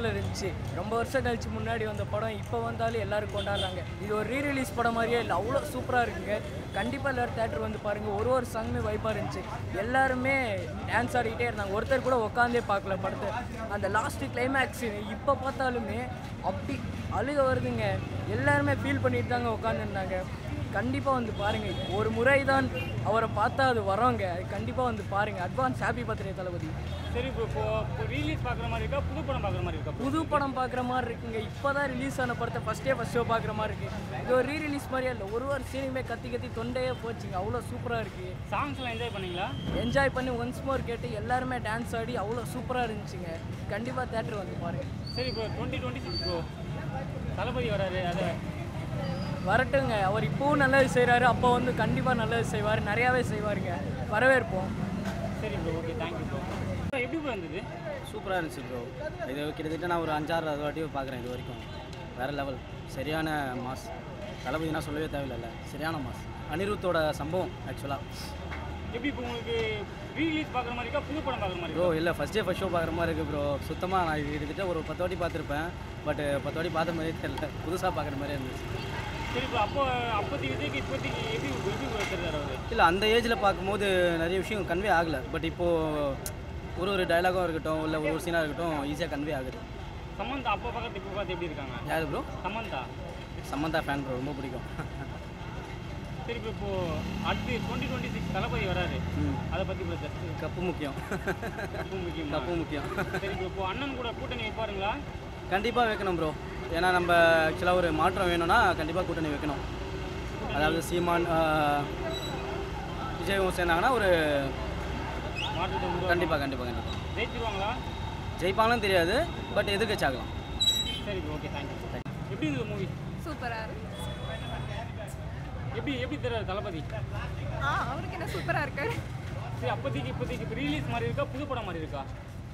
லெவலில் இருந்துச்சு ரொம்ப வருஷம் கழிச்சு முன்னாடி வந்த படம் இப்போ வந்தாலும் எல்லாரும் கொண்டாடுறாங்க இது ஒரு ரீ ரிலீஸ் படம் மாதிரியே இல்லை அவ்வளோ சூப்பராக இருக்குங்க கண்டிப்பாக எல்லோரும் தேட்டர் வந்து பாருங்கள் ஒரு ஒரு சாங்குமே வைப்பாக இருந்துச்சு எல்லாருமே டான்ஸ் ஆடிக்கிட்டே இருந்தாங்க ஒருத்தர் கூட உட்காந்தே பார்க்கல படத்தை அந்த லாஸ்ட்டு கிளைமேக்ஸ் இப்போ பார்த்தாலுமே அப்படி அழுக வருதுங்க எல்லாருமே ஃபீல் பண்ணிட்டு தாங்க உட்காந்துருந்தாங்க கண்டிப்பாக வந்து பாருங்கள் ஒரு முறை தான் அவரை பார்த்தா அது வரோங்க கண்டிப்பாக வந்து பாருங்கள் அட்வான்ஸ் ஹாப்பி பர்த்டே தளபதி சரி இப்போ இப்போ இப்போ ரீலீஸ் பார்க்குற மாதிரி இருக்கா புது படம் பார்க்குற மாதிரி இருக்கா புது படம் பார்க்குற மாதிரி இருக்குங்க இப்போ தான் ரிலீஸ் ஆன படத்தை ஃபஸ்ட்டே ஃபஸ்ட் ஷோ பார்க்குற மாதிரி இருக்குது இது ஒரு ரீ ரிலீஸ் மாதிரியே இல்லை ஒரு ஒரு சீனுமே கத்தி கத்தி தொண்டையே போச்சுங்க அவ்வளோ சூப்பராக இருக்குது சாங்ஸ்லாம் என்ஜாய் பண்ணீங்களா என்ஜாய் பண்ணி ஒன்ஸ் மோர் கேட்டு எல்லாருமே டான்ஸ் ஆடி அவ்வளோ சூப்பராக இருந்துச்சுங்க கண்டிப்பாக தேட்டர் வந்து பாருங்கள் சரி இப்போ twenty twenty six bro Thalapathy வராரு அதை வரட்டுங்க அவர் இப்போவும் நல்லது செய்கிறாரு அப்போ வந்து கண்டிப்பாக நல்லது செய்வார் நிறையாவே செய்வாருங்க வரவேற்போம் சரி ப்ரோ ஓகே தேங்க்யூ ப்ரோ எப்படி ப்ரோ இருந்தது சூப்பராக இருந்துச்சு ப்ரோ இது கிட்டத்தட்ட நான் ஒரு அஞ்சாறு வாட்டி பார்க்குறேன் இது வரைக்கும் வேறு லெவல் சரியான மாஸ் தளபதினா சொல்லவே தேவையில்ல சரியான மாஸ் அனிருத்தோட சம்பவம் ஆக்சுவலாக எப்படி இப்போ உங்களுக்கு ரீலீஸ் பார்க்குற மாதிரி இருக்கா புது படம் பார்க்குற மாதிரி ப்ரோ இல்லை ஃபஸ்ட் டே ஃபஸ்ட் ஷோ பார்க்குற மாதிரி இருக்குது ப்ரோ சுத்தமாக நான் இது கிட்டத்தட்ட ஒரு பத்து வாட்டி பார்த்துருப்பேன் பட் பத்து வாட்டி பார்த்த மாதிரியே தெரியல புதுசாக பார்க்குற மாதிரியே இருந்துச்சு சரி இப்போ அப்போ அப்போதைக்கு விஜய்க்கு இப்போதைக்கு எப்படி எப்படி வச்சிருக்காரு அவர் இல்லை அந்த ஏஜில் பார்க்கும்போது நிறைய விஷயம் கன்வே ஆகலை பட் இப்போது ஒரு ஒரு டைலாகும் இருக்கட்டும் இல்லை ஒரு ஒரு சீனாக இருக்கட்டும் ஈஸியாக கன்வே ஆகுது சமந்தா அப்போ பார்க்கறது இப்போ பார்த்து எப்படி இருக்காங்க யார் bro Samantha Samantha fan bro ரொம்ப பிடிக்கும் சரி இப்போ இப்போ அடுத்து டுவெண்ட்டி டுவெண்ட்டி சிக்ஸ் தளபதி வராரு ம் அதை பற்றி இப்போ ஜஸ்ட் கப்பு முக்கியம் ரொம்ப முக்கியம் கப்பு முக்கியம் சரி இப்போ இப்போ அண்ணன் கூட கூட்டணி வைப்பாருங்களா கண்டிப்பாக வைக்கணும் ப்ரோ ஏன்னா நம்ம ஆக்சுவலாக ஒரு மாற்றம் வேணும்னா கண்டிப்பாக கூட்டணி வைக்கணும் அதாவது சீமான் ஆஹ், விஜயும் சேர்ந்தாங்கன்னா ஒரு மாற்றத்தை உருவா கண்டிப்பாக கண்டிப்பாக கண்டிப்பாக ஜெயிச்சிருவாங்களா ஜெயிப்பாங்களும் தெரியாது பட் எதிர்க்கட்சி ஆகலாம் சரி ஓகே தேங்க்யூ எப்படி இருந்தது மூவி சூப்பராக எப்படி எப்படி தெரியாது தளபதி ஆ அவருக்கு என்ன சூப்பராக இருக்காரு சரி அப்போதைக்கு இப்போதைக்கு இப்போ ரிலீஸ் மாதிரி இருக்கா புது படம் மாதிரி இருக்கா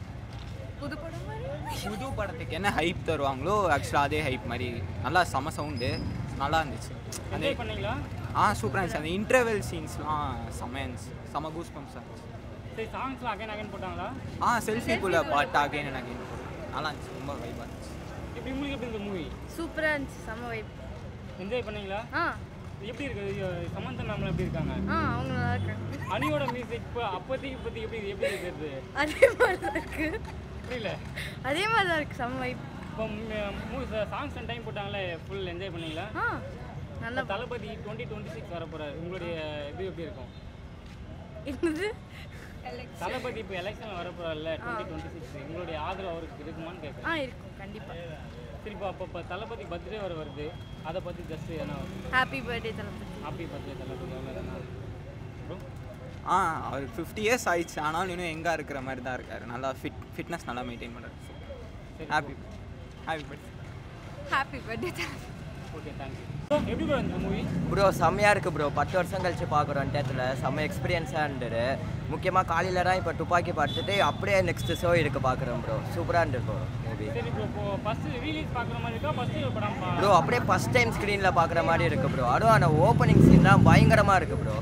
புது படம் மாதிரி புது படத்துக்கு என்ன ஹைப் தருவாங்களோ ஆக்சுவலாக அதே ஹைப் மாதிரி நல்லா செம சவுண்டு நல்லா இருந்துச்சு அந்த என்ஜாய் பண்ணீங்களா ஆ சூப்பராக இருந்துச்சு அந்த இன்டர்வெல் சீன்ஸ்லாம் செம்ம இருந்துச்சு செம கூஸ் பம்ப்ஸ் இருந்துச்சு சரி சாங்ஸ்லாம் அகைன் அகைன் போட்டாங்களா ஆ செல்ஃபிக்குள்ளே பாட்டு அகைன் எனக்கு அகைன் நல்லா இருந்துச்சு ரொம்ப வைப்பாக இருந்துச்சு எப்படி உங்களுக்கு எப்படி இருந்தது மூவி சூப்பராக இருந்துச்சு செம்ம வைப் என்ஜாய் பண்ணீங்களா ஆ எப்படி இருக்கு ஐயோ, சமந்தா மேம்லாம் எப்படி இருக்காங்க ஆ அவங்க நல்லா இருக்காங்க அனியோட மியூசிக் இப்போ அப்போதைக்கு இப்போதைக்கு எப்படி எப்படி இருக்கிறது அதே மாதிரி தான் இருக்கு புரியல அதே மாதிரி தான் இருக்கு செம்ம வைப் இப்போ சாங்ஸ் அண்ட் டைம் போட்டாங்களே ஃபுல் என்ஜாய் பண்ணீங்களா ஆ நல்லா இப்போ தளபதி டுவெண்ட்டி டுவெண்ட்டி சிக்ஸ் வர போகிறாரு உங்களுடைய இது எப்படி இருக்கும் இருந்தது தளபதி இப்போ எலெக்ஷன் வர போகிறார்ல டுவெண்ட்டி டுவெண்ட்டி சிக்ஸ் உங்களுடைய ஆதரவு அவருக்கு இருக்குமான்னு கேட்குறேன் ஆ இருக்கும் கண்டிப்பாக சரி இப்போ அப்போ இப்போ தளபதி பர்த்டே வர வருது அதை பற்றி ஜஸ்ட் என்ன happy birthday Thalapathy happy birthday Thalapathy அவ்வளோதானா ப்ரோ ஆ அவருக்கு ஃபிஃப்டி இயர்ஸ் ஆயிடுச்சு ஆனாலும் இன்னும் எங்கே இருக்கிற மாதிரி தான் இருக்காரு நல்லா ஃபிட் ஃபிட்னஸ் நல்லா மெயின்டைன் பண்ணுறாரு happy happy birthday happy birthday Thalapathy okay thank you எப்படி ப்ரோ இந்த மூவி ப்ரோ செம்மையாக இருக்குது ப்ரோ பத்து வருஷம் கழிச்சு பார்க்குறோம் தேட்டரில் செம்ம எக்ஸ்பீரியன்ஸாக இருந்தது முக்கியமாக காலையில் தான் இப்போ துப்பாக்கி பார்த்துட்டு அப்படியே நெக்ஸ்ட் ஷோ இருக்கு பார்க்குறோம் ப்ரோ சூப்பராக இருந்தது ப்ரோ மூவி சரி ப்ரோ இப்போ ஃபர்ஸ்ட் ரிலீஸ் பார்க்குற மாதிரி இருக்கா ஃபர்ஸ்ட் படம் பா- ப்ரோ அப்படியே ஃபஸ்ட் டைம் ஸ்க்ரீனில் பார்க்குற மாதிரி இருக்குது ப்ரோ அதுவும் அந்த ஓப்பனிங் சீன்லாம் பயங்கரமாக இருக்குது ப்ரோ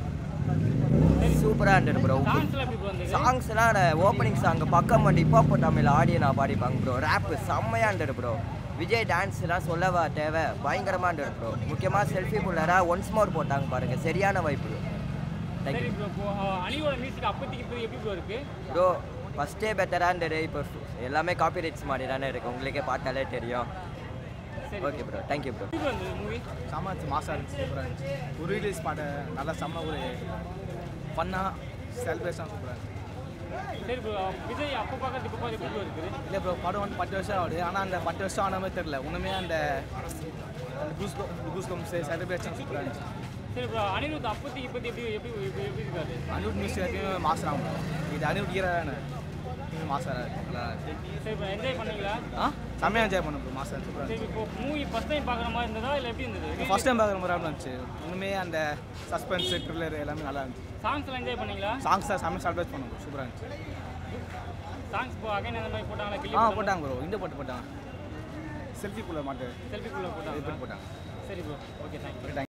சூப்பராக இருந்தது ப்ரோ சாங்ஸ்லாம் எப்படி ப்ரோ இருந்தது சாங்ஸ்லாம் அந்த ஓப்பனிங் சாங் பக்கம் வந்து இப்போ அப்போ தமிழ் ஆடியோ நான் பாடிப்பாங்க ப்ரோ ரேப்பு செம்மையாக இருந்தது ப்ரோ விஜய் டான்ஸ்லாம் சொல்லவா தேவை பயங்கரமாக இருந்தது ப்ரோ முக்கியமாக செல்ஃபி புள்ளராக ஒன்ஸ் மோர் போட்டாங்க பாருங்க சரியான வைப்பு தேங்க்யூ சரி ப்ரோ இப்போ அஹ், அனியோட மியூசிக் அப்போதைக்கு இப்போ எப்படி ப்ரோ இருக்கு ப்ரோ ஃபஸ்ட்டே பெட்டராக இருந்தது இப்போ எல்லாமே காப்பி ரைட்ஸ் மாதிரி தானே இருக்குது உங்களுக்கே பார்த்தாலே தெரியும் சரி ஓகே ப்ரோ தேங்க்யூ ப்ரோ எப்படி ப்ரோ இருந்தது மூவி செம்ம மாசாக இருந்துச்சு சூப்பராக இருந்துச்சு ஒரு ரிலீஸ் பாட்டு நல்லா செம்ம ஒரு ஃபன்னாக செலிப்ரேஷன் சூப்பராக இருந்துச்சு சரி ப்ரோ விஜய் அப்போ பார்க்கறது இப்போ பார்த்து எப்படி ப்ரோ இருக்குது இல்லை ப்ரோ படம் வந்து பத்து வருஷம் ஆகுது ஆனால் அந்த பத்து வருஷம் ஆன மாதிரி தெரில ஒன்றுமே அந்த அந்த கூஸ் கூஸ் கம்ஸ் செலிப்ரேஷன் சூப்பராக இருந்துச்சு சரி ப்ரோ அனிருத் அப்போதைக்கு இப்போதைக்கு எப்படி எப்படி எப்படி எப்படி இருக்காரு அனிருத் மியூசிக் எப்பயுமே மாசாக இது அனிருத் ஈரான மாசாக நல்லா சரி ப்ரோ என்ஜாய் பண்ணீங்களா ஆ செம்மையாக என்ஜாய் பண்ண ப்ரோ மாசாக சூப்பராக சரி இப்போ மூவி ஃபர்ஸ்ட் டைம் பார்க்குற மாதிரி இருந்ததா இல்லை எப்படி இருந்தது ஃபஸ்ட் டைம் பார்க்குற மாதிரி இருந்துச்சு ஒன்றுமே அந்த சஸ்பென்ஸ் த்ரில்லர் எல்லாமே நல்லா இருந்துச்சு சாங்ஸ்லாம் என்ஜாய் பண்ணீங்களா சாங்ஸ் தான் செம்ம செலிப்ரேட் பண்ணோம் bro. சூப்பராக இருந்துச்சு சாங்ஸ் இப்போ அகைன் அந்த மாதிரி போட்டாங்களா கிளி ஆ போட்டாங்க ப்ரோ இந்த பாட்டு போட்டாங்க செல்ஃபி குள்ள மாட்டு செல்ஃபிக்குள்ளே இது போட்டாங்க பண்ணி போட்டாங்க சரி ப்ரோ ஓகே தேங்க்யூ